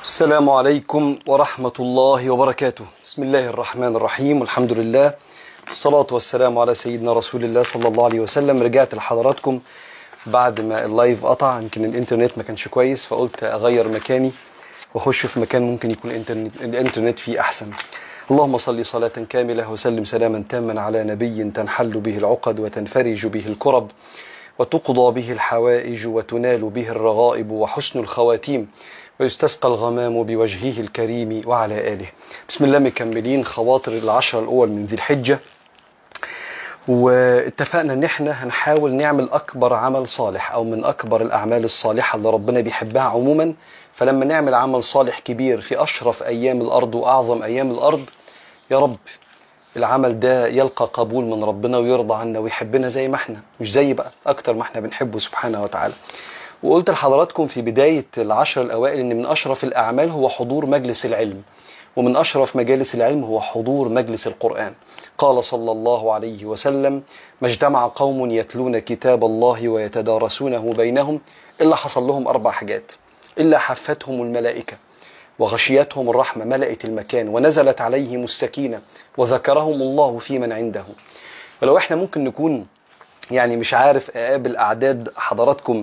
السلام عليكم ورحمة الله وبركاته بسم الله الرحمن الرحيم والحمد لله الصلاة والسلام على سيدنا رسول الله صلى الله عليه وسلم رجعت لحضراتكم بعد ما اللايف قطع يمكن الانترنت ما كانش كويس فقلت اغير مكاني واخش في مكان ممكن يكون الانترنت, الانترنت فيه احسن اللهم صل صلاة كاملة وسلم سلاما تاما على نبي تنحل به العقد وتنفرج به الكرب وتقضى به الحوائج وتنال به الرغائب وحسن الخواتيم ويستسقى الغمام بوجهه الكريم وعلى آله بسم الله مكملين خواطر العشر الأول من ذي الحجة واتفقنا ان احنا هنحاول نعمل اكبر عمل صالح او من اكبر الاعمال الصالحه اللي ربنا بيحبها عموما فلما نعمل عمل صالح كبير في اشرف ايام الارض واعظم ايام الارض يا رب العمل ده يلقى قبول من ربنا ويرضى عنا ويحبنا زي ما احنا مش زي بقى اكتر ما احنا بنحبه سبحانه وتعالى وقلت لحضراتكم في بداية العشر الأوائل إن من أشرف الأعمال هو حضور مجلس العلم ومن أشرف مجالس العلم هو حضور مجلس القرآن قال صلى الله عليه وسلم ما اجتمع قوم يتلون كتاب الله ويتدارسونه بينهم إلا حصل لهم أربع حاجات إلا حفتهم الملائكة وغشيتهم الرحمة ملأت المكان ونزلت عليهم السكينة وذكرهم الله في من عنده ولو احنا ممكن نكون يعني مش عارف اقابل اعداد حضراتكم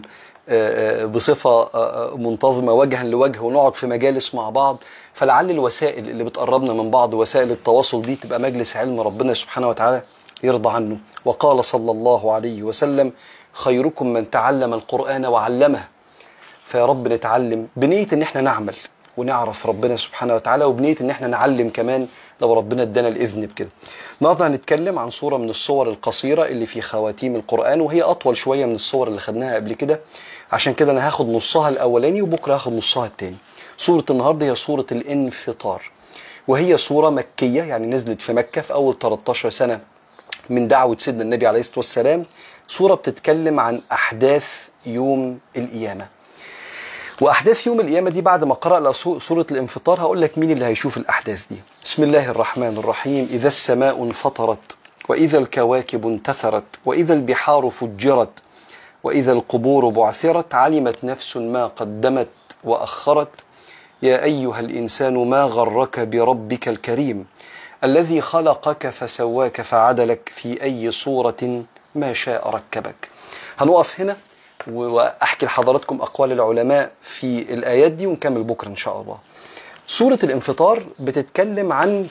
بصفة منتظمة وجها لوجه ونقعد في مجالس مع بعض فلعل الوسائل اللي بتقربنا من بعض وسائل التواصل دي تبقى مجلس علم ربنا سبحانه وتعالى يرضى عنه وقال صلى الله عليه وسلم خيركم من تعلم القرآن وعلمه فيا رب نتعلم بنية ان احنا نعمل ونعرف ربنا سبحانه وتعالى وبنية ان احنا نعلم كمان لو ربنا ادانا الاذن بكده. النهارده هنتكلم عن صوره من الصور القصيره اللي في خواتيم القران وهي اطول شويه من الصور اللي خدناها قبل كده عشان كده انا هاخد نصها الاولاني وبكره هاخد نصها الثاني. صوره النهارده هي صوره الانفطار. وهي صوره مكيه يعني نزلت في مكه في اول 13 سنه من دعوه سيدنا النبي عليه الصلاه والسلام. صوره بتتكلم عن احداث يوم القيامه. واحداث يوم القيامه دي بعد ما قرأ سوره الانفطار هقول لك مين اللي هيشوف الاحداث دي بسم الله الرحمن الرحيم اذا السماء انفطرت واذا الكواكب انتثرت واذا البحار فجرت واذا القبور بعثرت علمت نفس ما قدمت واخرت يا ايها الانسان ما غرك بربك الكريم الذي خلقك فسواك فعدلك في اي صوره ما شاء ركبك هنقف هنا واحكي لحضراتكم اقوال العلماء في الايات دي ونكمل بكره ان شاء الله. سوره الانفطار بتتكلم عن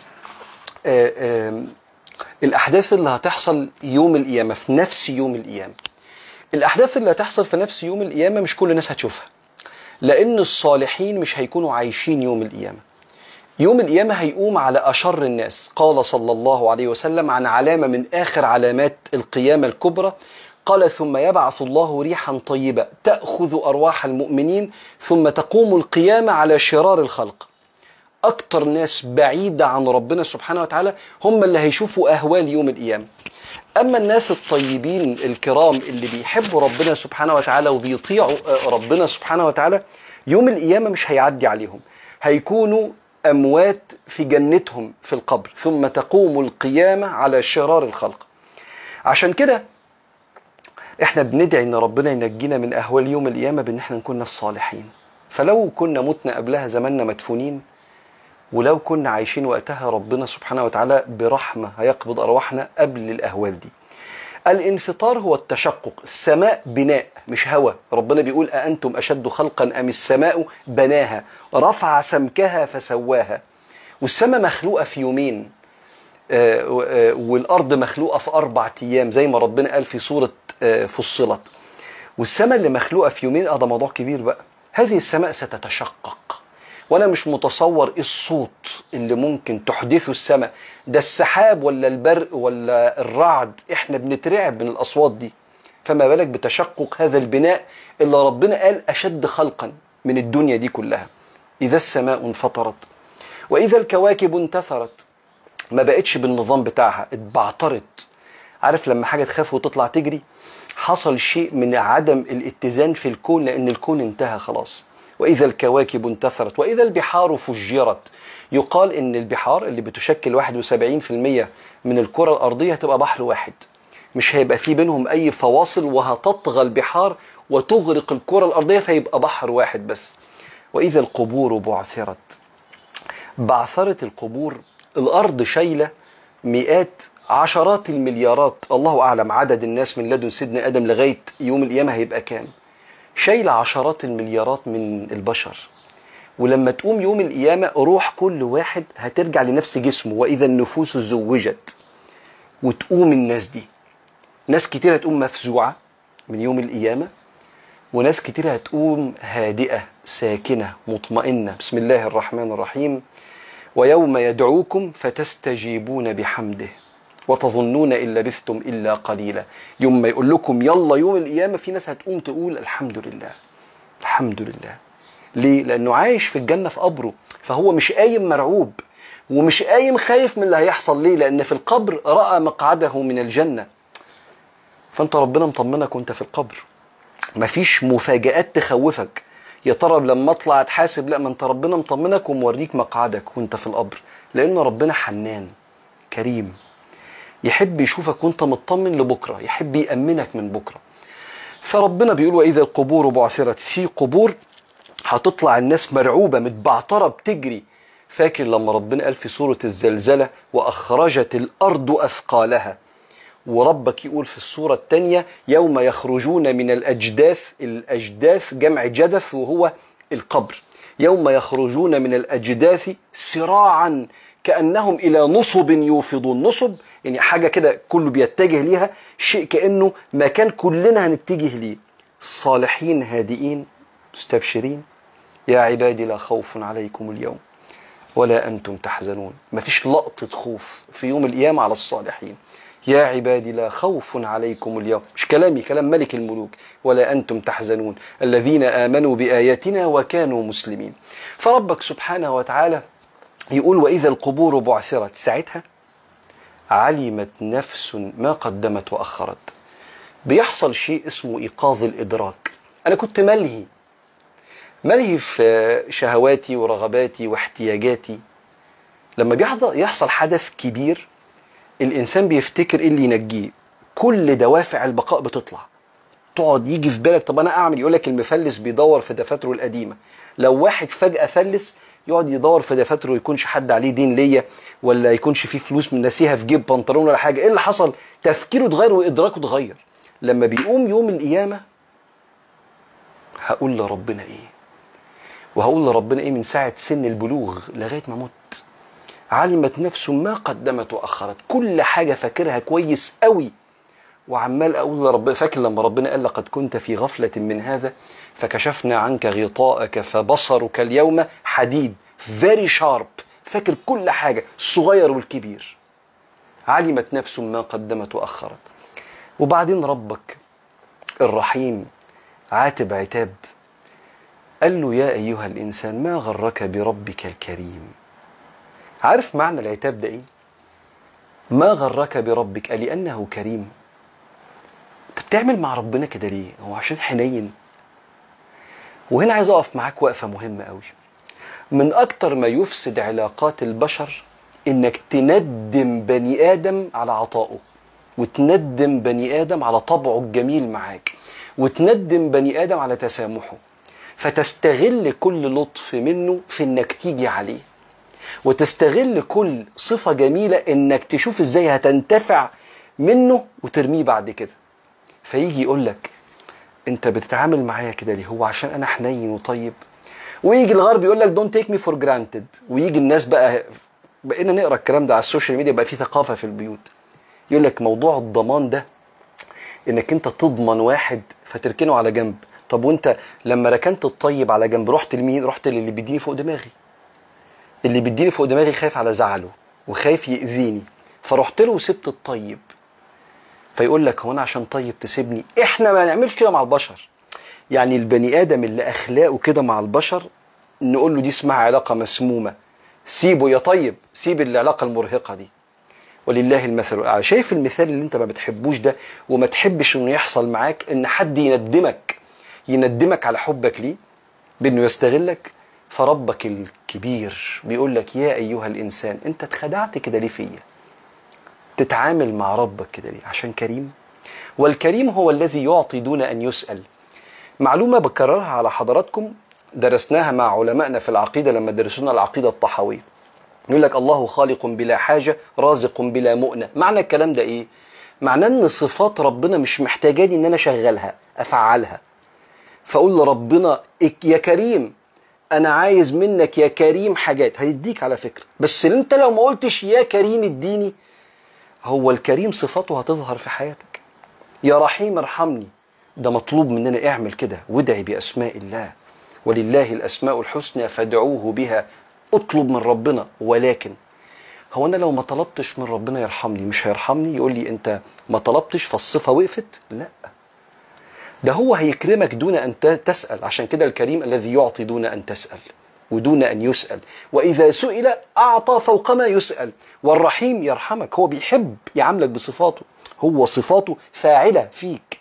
آآ آآ الاحداث اللي هتحصل يوم القيامه في نفس يوم القيامه. الاحداث اللي هتحصل في نفس يوم القيامه مش كل الناس هتشوفها. لان الصالحين مش هيكونوا عايشين يوم القيامه. يوم القيامة هيقوم على أشر الناس قال صلى الله عليه وسلم عن علامة من آخر علامات القيامة الكبرى قال ثم يبعث الله ريحا طيبة تأخذ أرواح المؤمنين ثم تقوم القيامة على شرار الخلق أكتر ناس بعيدة عن ربنا سبحانه وتعالى هم اللي هيشوفوا أهوال يوم القيامة أما الناس الطيبين الكرام اللي بيحبوا ربنا سبحانه وتعالى وبيطيعوا ربنا سبحانه وتعالى يوم القيامة مش هيعدي عليهم هيكونوا أموات في جنتهم في القبر ثم تقوم القيامة على شرار الخلق عشان كده احنا بندعي ان ربنا ينجينا من اهوال يوم القيامه بان احنا نكون ناس صالحين فلو كنا متنا قبلها زماننا مدفونين ولو كنا عايشين وقتها ربنا سبحانه وتعالى برحمه هيقبض ارواحنا قبل الاهوال دي الانفطار هو التشقق السماء بناء مش هوى ربنا بيقول أأنتم أشد خلقا أم السماء بناها رفع سمكها فسواها والسماء مخلوقة في يومين والأرض مخلوقة في أربع أيام زي ما ربنا قال في سورة فصلت والسماء اللي مخلوقه في يومين اه ده موضوع كبير بقى هذه السماء ستتشقق وانا مش متصور ايه الصوت اللي ممكن تحدثه السماء ده السحاب ولا البرق ولا الرعد احنا بنترعب من الاصوات دي فما بالك بتشقق هذا البناء اللي ربنا قال اشد خلقا من الدنيا دي كلها اذا السماء انفطرت واذا الكواكب انتثرت ما بقتش بالنظام بتاعها اتبعترت عارف لما حاجه تخاف وتطلع تجري حصل شيء من عدم الاتزان في الكون لان الكون انتهى خلاص واذا الكواكب انتثرت واذا البحار فجرت يقال ان البحار اللي بتشكل 71% من الكره الارضيه هتبقى بحر واحد مش هيبقى في بينهم اي فواصل وهتطغى البحار وتغرق الكره الارضيه فيبقى بحر واحد بس وإذا القبور بعثرت بعثرة القبور الأرض شايلة مئات عشرات المليارات الله أعلم عدد الناس من لدن سيدنا آدم لغاية يوم القيامة هيبقى كام شايلة عشرات المليارات من البشر ولما تقوم يوم القيامة روح كل واحد هترجع لنفس جسمه وإذا النفوس زوجت وتقوم الناس دي ناس كتير هتقوم مفزوعة من يوم القيامة وناس كتير هتقوم هادئة ساكنة مطمئنة بسم الله الرحمن الرحيم ويوم يدعوكم فتستجيبون بحمده وتظنون إن لبثتم إلا قليلا يوم ما يقول لكم يلا يوم القيامة في ناس هتقوم تقول الحمد لله الحمد لله ليه؟ لأنه عايش في الجنة في قبره فهو مش قايم مرعوب ومش قايم خايف من اللي هيحصل ليه؟ لأن في القبر رأى مقعده من الجنة فأنت ربنا مطمنك وأنت في القبر مفيش مفاجآت تخوفك يا ترى لما اطلع اتحاسب لا ما انت ربنا مطمنك وموريك مقعدك وانت في القبر لان ربنا حنان كريم يحب يشوفك وانت مطمن لبكره يحب يامنك من بكره فربنا بيقول واذا القبور بعثرت في قبور هتطلع الناس مرعوبه متبعتره بتجري فاكر لما ربنا قال في سوره الزلزله واخرجت الارض اثقالها وربك يقول في السورة الثانية يوم يخرجون من الأجداث الأجداث جمع جدث وهو القبر يوم يخرجون من الأجداث سراعا كأنهم إلى نصب يوفضون نصب يعني حاجة كده كله بيتجه ليها شيء كأنه مكان كلنا هنتجه ليه الصالحين هادئين مستبشرين يا عبادي لا خوف عليكم اليوم ولا أنتم تحزنون مفيش لقطة خوف في يوم القيامة على الصالحين يا عبادي لا خوف عليكم اليوم مش كلامي كلام ملك الملوك ولا أنتم تحزنون الذين آمنوا بآياتنا وكانوا مسلمين فربك سبحانه وتعالى يقول وإذا القبور بعثرت ساعتها علمت نفس ما قدمت وأخرت بيحصل شيء اسمه إيقاظ الإدراك أنا كنت ملهي ملهي في شهواتي ورغباتي واحتياجاتي لما بيحضر يحصل حدث كبير الانسان بيفتكر ايه اللي ينجيه كل دوافع البقاء بتطلع تقعد يجي في بالك طب انا اعمل يقول لك المفلس بيدور في دفاتره القديمه لو واحد فجاه فلس يقعد يدور في دفاتره يكونش حد عليه دين ليا ولا يكونش فيه فلوس من ناسيها في جيب بنطلون ولا حاجه ايه اللي حصل تفكيره اتغير وادراكه اتغير لما بيقوم يوم القيامه هقول لربنا ايه وهقول لربنا ايه من ساعه سن البلوغ لغايه ما مت علمت نفس ما قدمت واخرت كل حاجه فاكرها كويس قوي وعمال اقول لربنا فاكر لما ربنا قال لقد كنت في غفله من هذا فكشفنا عنك غطاءك فبصرك اليوم حديد فيري شارب فاكر كل حاجه الصغير والكبير علمت نفس ما قدمت واخرت وبعدين ربك الرحيم عاتب عتاب قال له يا ايها الانسان ما غرك بربك الكريم عارف معنى العتاب ده ايه ما غرك بربك لانه كريم انت بتعمل مع ربنا كده ليه هو عشان حنين وهنا عايز اقف معاك وقفه مهمه قوي من اكتر ما يفسد علاقات البشر انك تندم بني ادم على عطائه وتندم بني ادم على طبعه الجميل معاك وتندم بني ادم على تسامحه فتستغل كل لطف منه في انك تيجي عليه وتستغل كل صفة جميلة انك تشوف ازاي هتنتفع منه وترميه بعد كده فيجي يقول لك انت بتتعامل معايا كده ليه هو عشان انا حنين وطيب ويجي الغرب يقول لك دونت تيك مي فور جرانتد ويجي الناس بقى بقينا نقرا الكلام ده على السوشيال ميديا بقى في ثقافه في البيوت يقول لك موضوع الضمان ده انك انت تضمن واحد فتركنه على جنب طب وانت لما ركنت الطيب على جنب رحت لمين رحت للي بيديني فوق دماغي اللي بيديني فوق دماغي خايف على زعله وخايف يأذيني فرحت له وسبت الطيب فيقول لك هو انا عشان طيب تسيبني احنا ما نعملش كده مع البشر يعني البني ادم اللي اخلاقه كده مع البشر نقول له دي اسمها علاقه مسمومه سيبه يا طيب سيب العلاقه المرهقه دي ولله المثل الاعلى شايف المثال اللي انت ما بتحبوش ده وما تحبش انه يحصل معاك ان حد يندمك يندمك على حبك ليه بانه يستغلك فربك الكبير بيقول لك يا ايها الانسان انت اتخدعت كده ليه فيا تتعامل مع ربك كده ليه عشان كريم والكريم هو الذي يعطي دون ان يسال معلومه بكررها على حضراتكم درسناها مع علمائنا في العقيدة لما درسونا العقيدة الطحاوية يقول لك الله خالق بلا حاجة رازق بلا مؤنة معنى الكلام ده ايه معناه ان صفات ربنا مش محتاجاني ان انا اشغلها افعلها فاقول لربنا إك- يا كريم انا عايز منك يا كريم حاجات هيديك على فكرة بس انت لو ما قلتش يا كريم اديني هو الكريم صفاته هتظهر في حياتك يا رحيم ارحمني ده مطلوب مننا اعمل كده وادعي باسماء الله ولله الاسماء الحسنى فادعوه بها اطلب من ربنا ولكن هو انا لو ما طلبتش من ربنا يرحمني مش هيرحمني يقول لي انت ما طلبتش فالصفه وقفت لا ده هو هيكرمك دون ان ت- تسال عشان كده الكريم الذي يعطي دون ان تسال ودون ان يسال واذا سئل اعطى فوق ما يسال والرحيم يرحمك هو بيحب يعاملك بصفاته هو صفاته فاعله فيك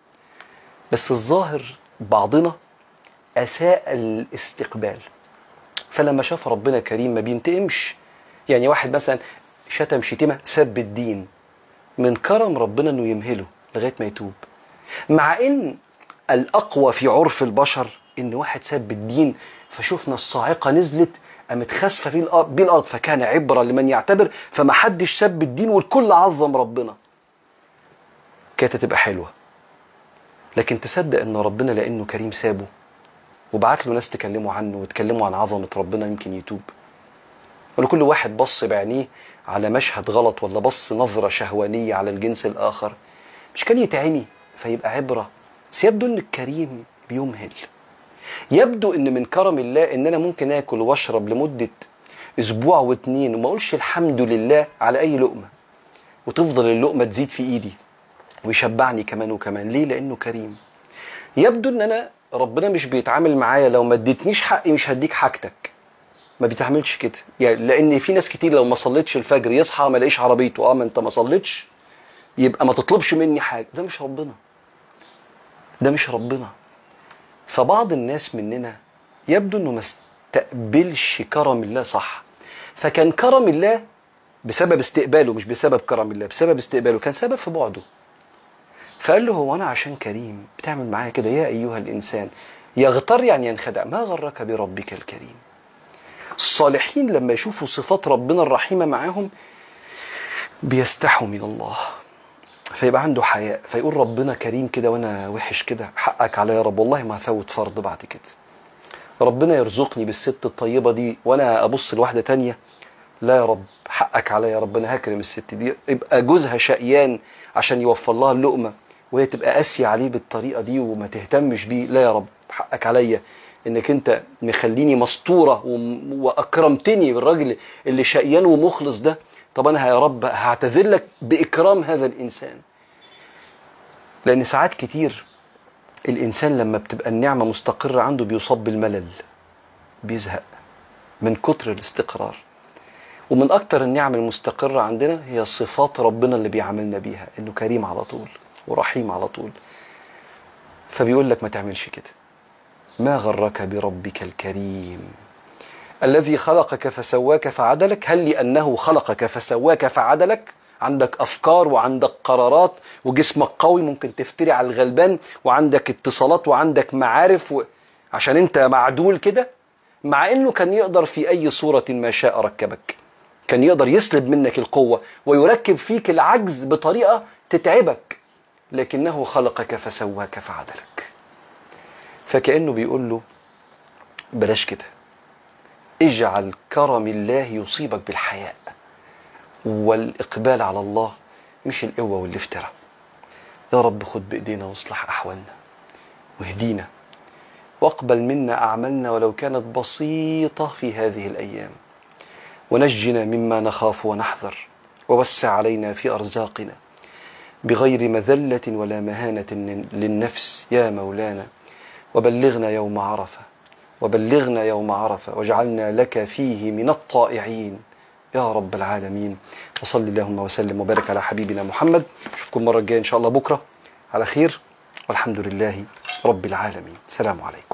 بس الظاهر بعضنا اساء الاستقبال فلما شاف ربنا كريم ما بينتقمش يعني واحد مثلا شتم شتيمه سب الدين من كرم ربنا انه يمهله لغايه ما يتوب مع ان الاقوى في عرف البشر ان واحد سب الدين فشفنا الصاعقه نزلت قامت خاسفه في الأرض بيه الارض فكان عبره لمن يعتبر فما حدش سب الدين والكل عظم ربنا كانت هتبقى حلوه لكن تصدق ان ربنا لانه كريم سابه وبعت له ناس تكلموا عنه وتكلموا عن عظمه ربنا يمكن يتوب ولا كل واحد بص بعينيه على مشهد غلط ولا بص نظرة شهوانية على الجنس الآخر مش كان يتعمي فيبقى عبرة بس يبدو إن الكريم بيمهل يبدو إن من كرم الله إن أنا ممكن آكل وأشرب لمدة أسبوع واتنين وما أقولش الحمد لله على أي لقمة وتفضل اللقمة تزيد في إيدي ويشبعني كمان وكمان ليه؟ لأنه كريم يبدو إن أنا ربنا مش بيتعامل معايا لو ما اديتنيش حقي مش هديك حاجتك ما بيتعملش كده يعني لان في ناس كتير لو ما صليتش الفجر يصحى ما يلاقيش عربيته اه ما انت ما صليتش يبقى ما تطلبش مني حاجه ده مش ربنا ده مش ربنا فبعض الناس مننا يبدو انه ما استقبلش كرم الله صح فكان كرم الله بسبب استقباله مش بسبب كرم الله بسبب استقباله كان سبب في بعده فقال له هو انا عشان كريم بتعمل معايا كده يا ايها الانسان يغتر يعني ينخدع ما غرك بربك الكريم الصالحين لما يشوفوا صفات ربنا الرحيمة معاهم بيستحوا من الله فيبقى عنده حياء فيقول ربنا كريم كده وانا وحش كده حقك عليا يا رب والله ما هفوت فرض بعد كده ربنا يرزقني بالست الطيبة دي وانا ابص لواحدة تانية لا يا رب حقك عليا يا رب انا هكرم الست دي يبقى جوزها شقيان عشان يوفر لها اللقمة وهي تبقى قاسية عليه بالطريقة دي وما تهتمش بيه لا يا رب حقك عليا انك انت مخليني مستوره وم- واكرمتني بالراجل اللي شقيان ومخلص ده طب انا يا رب هعتذر لك باكرام هذا الانسان لان ساعات كتير الانسان لما بتبقى النعمه مستقره عنده بيصاب بالملل بيزهق من كتر الاستقرار ومن اكتر النعم المستقره عندنا هي صفات ربنا اللي بيعاملنا بيها انه كريم على طول ورحيم على طول فبيقول لك ما تعملش كده ما غرك بربك الكريم الذي خلقك فسواك فعدلك هل لأنه خلقك فسواك فعدلك عندك أفكار وعندك قرارات وجسمك قوي ممكن تفتري على الغلبان وعندك اتصالات وعندك معارف و... عشان انت معدول كده مع انه كان يقدر في اي صورة ما شاء ركبك كان يقدر يسلب منك القوة ويركب فيك العجز بطريقة تتعبك لكنه خلقك فسواك فعدلك فكأنه بيقول له بلاش كده اجعل كرم الله يصيبك بالحياء والإقبال على الله مش القوة والافتراء يا رب خد بإيدينا واصلح أحوالنا واهدينا واقبل منا أعمالنا ولو كانت بسيطة في هذه الأيام ونجنا مما نخاف ونحذر ووسع علينا في أرزاقنا بغير مذلة ولا مهانة للنفس يا مولانا وبلغنا يوم عرفة وبلغنا يوم عرفة واجعلنا لك فيه من الطائعين يا رب العالمين وصل اللهم وسلم وبارك على حبيبنا محمد اشوفكم المرة الجاية إن شاء الله بكرة على خير والحمد لله رب العالمين سلام عليكم